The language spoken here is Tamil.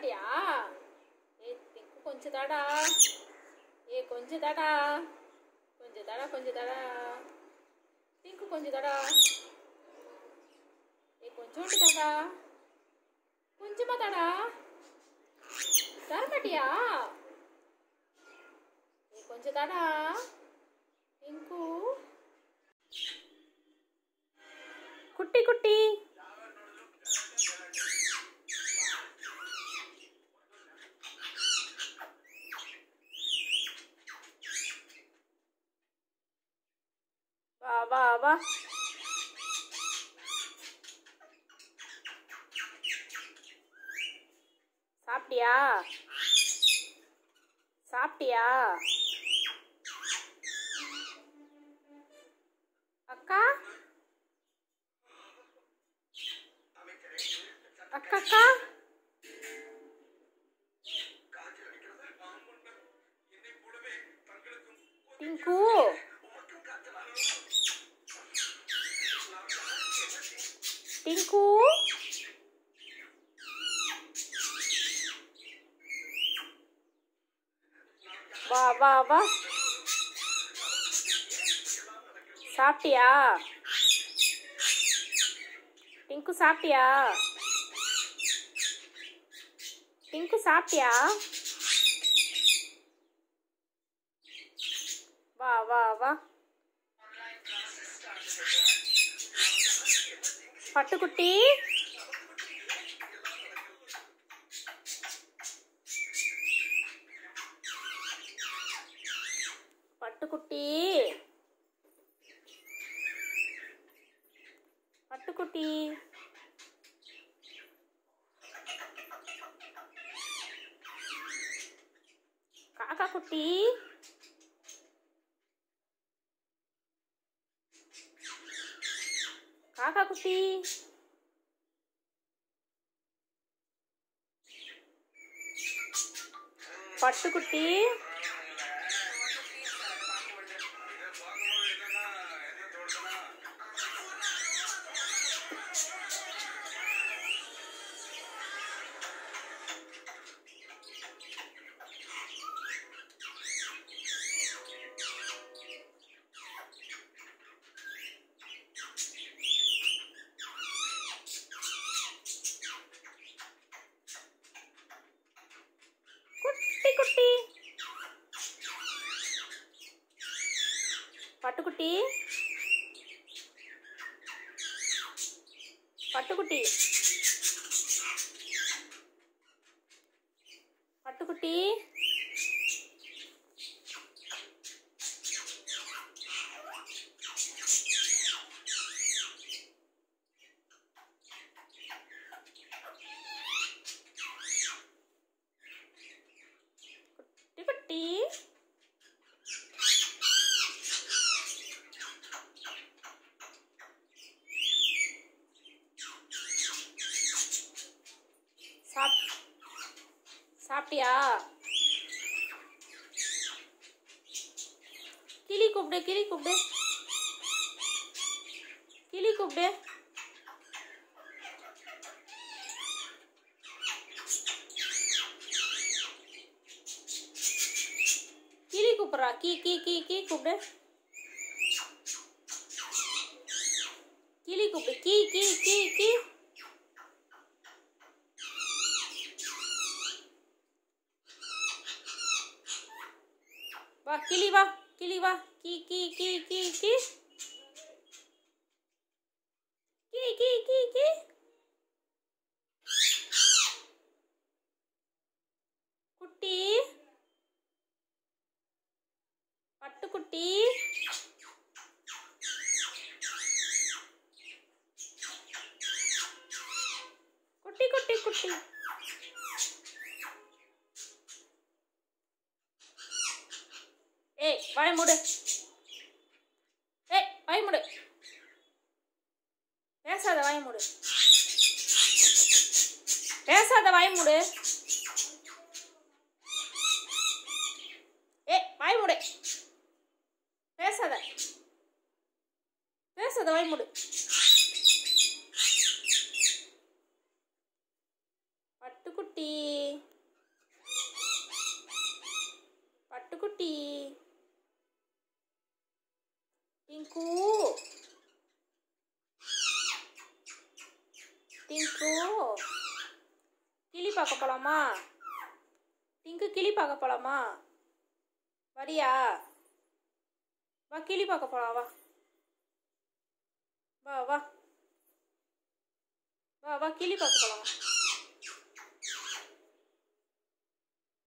தரமாட்டியா ஏ திங்கு கொஞ்சம் தாடா ஏ கொஞ்சம் தாடா கொஞ்சம் தாடா கொஞ்சம் தாடா திங்கு கொஞ்சம் தாடா ஏ கொஞ்சோண்டு தாடா கொஞ்சமா தாடா தரமாட்டியா ஏ கொஞ்சம் தாடா டிங்கு குட்டி குட்டி வா வா வா சாப்பிட்டியா சாப்பிட்டியா அக்கா அக்கா அக்கா டிங்கு டிங்கு வா வா வா சாப்பிட்டியா டிங்கு சாப்பிட்டியா டிங்கு சாப்பிட்டியா வா வா வா பட்டுக்குட்டி பட்டுக்குட்டி பட்டுக்குட்டி காக்கா குட்டி காக்கா குட்டி பட்டுக்குட்டி குட்டி குட்டி பட்டுக்குட்டி பட்டுக்குட்டி பட்டுக்குட்டி குட்டி குட்டி சாப் சாப்பிட்டியா கிளி கூப்பிடு கிளி கூப்பிடு கிளி கூப்பிடு கிளி கூப்பிடுறா கீ கீ கீ கீ கூப்பிடு கிளி கூப்பிடு கீ கீ கீ கீ வா கிளி வா கிளி வா கீ கீ கீ கீ கீ கீ கீ கீ கீ குட்டி பட்டுக்குட்டி குட்டி குட்டி குட்டி ஏய் வாய் மூடு ஏய் வாய் மூடு பேசாத வாய் மூடு பேசாத வாய் மூடு ஏய் வாய் மூடு பேசாத பேசாத வாய் மூடு பட் பட்டுக்குட்டி பட்டுக்குட்டி டிங்கு டிங்கு கிளி பார்க்க போலாமா டிங்கு கிளி பார்க்க போலாமா வரியா வா கிளி பார்க்க போலாம் வா வா வா வா வா கிளி பார்க்க போலாம் வா